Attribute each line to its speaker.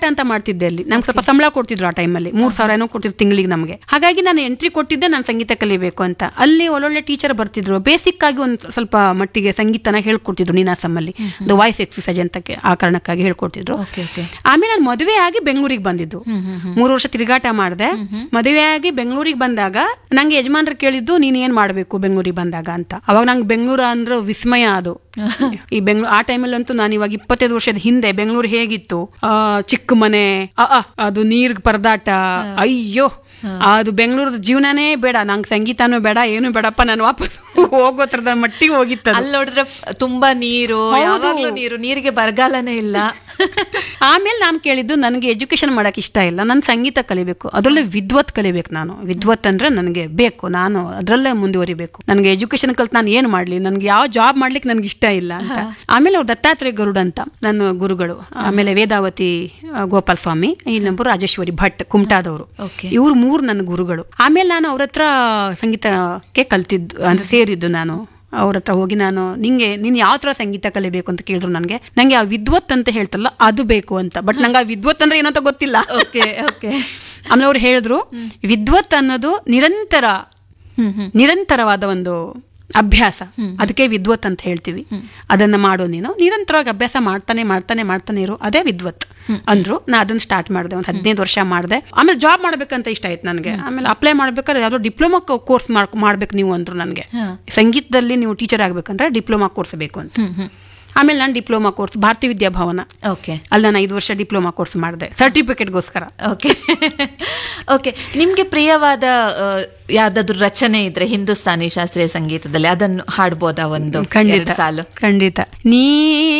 Speaker 1: ತಿರುಗಾಟ ಅಂತ ಮಾಡ್ತಿದ್ದೆ ಅಲ್ಲಿ ನಮ್ಗೆ ಸ್ವಲ್ಪ ಸಂಬಳ ಕೊಡ್ತಿದ್ರು ಆ ಟೈಮಲ್ಲಿ ಮೂರ್ ಸಾವಿರ ಏನೋ ಕೊಡ್ತಿದ್ರು ತಿಂಗಳಿಗೆ ನಮಗೆ ಹಾಗಾಗಿ ನಾನು ಎಂಟ್ರಿ ಕೊಟ್ಟಿದ್ದೆ ನಾನು ಸಂಗೀತ ಕಲಿಬೇಕು ಅಂತ ಅಲ್ಲಿ ಒಳ್ಳೊಳ್ಳೆ ಟೀಚರ್ ಬರ್ತಿದ್ರು ಬೇಸಿಕ್ ಆಗಿ ಒಂದು ಸ್ವಲ್ಪ ಮಟ್ಟಿಗೆ ಸಂಗೀತನ ಹೇಳ್ಕೊಡ್ತಿದ್ರು ನೀನಾಸಮ್ಮಲ್ಲಿ ದ ವಾಯ್ಸ್ ಎಕ್ಸಸೈಸ್ ಅಂತ ಕೆ- ಆ ಕಾರಣಕ್ಕಾಗಿ ಹೇಳ್ಕೊಡ್ತಿದ್ರು
Speaker 2: ಓಕೆ ಓಕೆ
Speaker 1: ಆಮೇಲೆ ನಾನು ಮದುವೆ ಆಗಿ ಬೆಂಗಳೂರಿಗೆ ಬಂದಿದ್ದು ಮೂರು ವರ್ಷ ತಿರುಗಾಟ ಮಾಡಿದೆ ಮದುವೆ ಆಗಿ ಬೆಂಗಳೂರಿಗೆ ಬಂದಾಗ ನಂಗೆ ಯಜಮಾನ್ರು ಕೇಳಿದ್ದು ನೀನ್ ಏನ್ ಮಾಡ್ಬೇಕು ಬೆಂಗಳೂರಿಗೆ ಬಂದಾಗ ಅಂತ ಅವಾಗ ನಂಗೆ ಬೆಂಗಳೂರು ಅಂದ್ರೆ ವಿಸ್ಮಯ ಅದು ಈ ಬೆಂಗಳೂರು ಆ ಟೈಮಲ್ಲಂತೂ ನಾನು ಇವಾಗ ಇಪ್ಪತ್ತೈದು ವರ್ಷದ ಹಿಂದೆ ಬೆಂಗಳೂರು ಹೇಗಿತ್ತು ಆ ಚಿಕ್ಕ ಮನೆ ಅ, ಅ, ಅದು ನೀರ್ ಪರದಾಟ ಅಯ್ಯೋ ಅದು ಬೆಂಗಳೂರದ ಜೀವನನೇ ಬೇಡ ನಂಗೆ ಸಂಗೀತನೂ ಬೇಡ ಏನು ಬೇಡಪ್ಪ ನಾನು ವಾಪಸ್ ಹೋಗೋ ತರದ ಮಟ್ಟಿಗೆ ಹೋಗಿತ್ತು ಅದು.
Speaker 2: ಅಲ್ಲಿ ನೋಡಿದ್ರೆ ತುಂಬಾ ನೀರು ಯಾವಾಗ್ಲೂ ನೀರು ನೀರಿಗೆ ಬರಗಾಲನೇ ಇಲ್ಲ
Speaker 1: ಆಮೇಲೆ ನಾನು ಕೇಳಿದ್ದು ನನಗೆ ಎಜುಕೇಶನ್ ಮಾಡಕ್ ಇಷ್ಟ ಇಲ್ಲ ನಾನು ಸಂಗೀತ ಕಲಿಬೇಕು ಅದರಲ್ಲೇ ವಿದ್ವತ್ ಕಲಿಬೇಕು ನಾನು ವಿದ್ವತ್ ಅಂದ್ರೆ ನನಗೆ ಬೇಕು ನಾನು ಅದರಲ್ಲೇ ಮುಂದುವರಿಬೇಕು ನನಗೆ ಎಜುಕೇಶನ್ ಕಲ್ತು ನಾನು ಏನು ಮಾಡ್ಲಿ ನನಗೆ ಯಾವ ಜಾಬ್ ಮಾಡ್ಲಿಕ್ಕೆ ನನಗೆ ಇಷ್ಟ ಇಲ್ಲ ಅಂತ ಆಮೇಲೆ ಅವ್ರು ದತ್ತಾತ್ರೇಯ ಗರುಡ್ ಅಂತ ನನ್ನ ಗುರುಗಳು ಆಮೇಲೆ ವೇದಾವತಿ ಆ, ಗೋಪಾಲ್ ಸ್ವಾಮಿ ಇನ್ನೊಬ್ಬರು ರಾಜೇಶ್ವರಿ ಭಟ್ ಕುಮಟಾದವರು
Speaker 2: Okay.
Speaker 1: ಇವ್ರು ಮೂರು ನನ್ನ ಗುರುಗಳು ಆಮೇಲೆ ನಾನು ಅವ್ರ ಹತ್ರ ಸಂಗೀತಕ್ಕೆ ಕಲ್ತಿದ್ದು ಅಂದ್ರೆ ಸೇರಿದ್ದು ನಾನು ಅವ್ರ ಹತ್ರ ಹೋಗಿ ನಾನು ನಿಂಗೆ ನೀನ್ ಯಾವ ತರ ಸಂಗೀತ ಕಲಿಬೇಕು ಅಂತ ಕೇಳಿದ್ರು ನನಗೆ ನಂಗೆ ಆ ವಿದ್ವತ್ ಅಂತ ಹೇಳ್ತಲ್ಲ ಅದು ಬೇಕು ಅಂತ ಬಟ್ ನಂಗೆ ಆ ವಿದ್ವತ್ ಅಂದ್ರೆ ಏನಂತ ಗೊತ್ತಿಲ್ಲ
Speaker 2: ಓಕೆ ಓಕೆ
Speaker 1: ಆಮೇಲೆ ಅವ್ರು ಹೇಳಿದ್ರು ವಿದ್ವತ್ ಅನ್ನೋದು ನಿರಂತರ
Speaker 2: ಹ್ಮ್ ಹ್ಮ್
Speaker 1: ನಿರಂತರವಾದ ಒಂದು ಅಭ್ಯಾಸ ಅದಕ್ಕೆ ವಿದ್ವತ್ ಅಂತ ಹೇಳ್ತೀವಿ ಅದನ್ನ ಮಾಡೋ ನೀನು ನಿರಂತರವಾಗಿ ಅಭ್ಯಾಸ ಮಾಡ್ತಾನೆ ಮಾಡ್ತಾನೆ ಮಾಡ್ತಾನೆ ಇರು ಅದೇ ವಿದ್ವತ್ ಅಂದ್ರು ನಾ ಅದನ್ನ ಸ್ಟಾರ್ಟ್ ಮಾಡಿದೆ ಒಂದು ಹದಿನೈದು ವರ್ಷ ಮಾಡಿದೆ ಆಮೇಲೆ ಜಾಬ್ ಮಾಡ್ಬೇಕಂತ ಇಷ್ಟ ಆಯ್ತು ನನಗೆ ಆಮೇಲೆ ಅಪ್ಲೈ ಮಾಡ್ಬೇಕಾದ್ರೆ ಯಾವ್ದೋ ಡಿಪ್ಲೊಮಾ ಕೋರ್ಸ್ ಮಾಡ್ಬೇಕು ನೀವು ಅಂದ್ರು ನನಗೆ ಸಂಗೀತದಲ್ಲಿ ನೀವು ಟೀಚರ್ ಆಗ್ಬೇಕಂದ್ರೆ ಡಿಪ್ಲೊಮಾ ಕೋರ್ಸ್ ಬೇಕು ಅಂತ
Speaker 2: ಹ್ಮ್ ಹ್ಮ್
Speaker 1: ಆಮೇಲೆ ನಾನು ಡಿಪ್ಲೊಮಾ ಕೋರ್ಸ್ ಭಾರತೀಯ ವಿದ್ಯಾಭವನ
Speaker 2: ಓಕೆ
Speaker 1: ಅಲ್ಲಿ ನಾನು ಐದು ವರ್ಷ ಡಿಪ್ಲೊಮಾ ಕೋರ್ಸ್ ಮಾಡಿದೆ ಸರ್ಟಿಫಿಕೇಟ್ಗೋಸ್ಕರ
Speaker 2: ಓಕೆ ಓಕೆ ನಿಮ್ಗೆ ಪ್ರಿಯವಾದ ಆ, ಯಾವ್ದಾದ್ರು ರಚನೆ ಇದ್ರೆ ಹಿಂದೂಸ್ತಾನಿ ಶಾಸ್ತ್ರೀಯ ಸಂಗೀತದಲ್ಲಿ ಅದನ್ನು ಹಾಡ್ಬೋದಾ ಒಂದು
Speaker 1: ಖಂಡಿತ
Speaker 2: ಎರಡು ಸಾಲು
Speaker 1: ಖಂಡಿತ ನೀ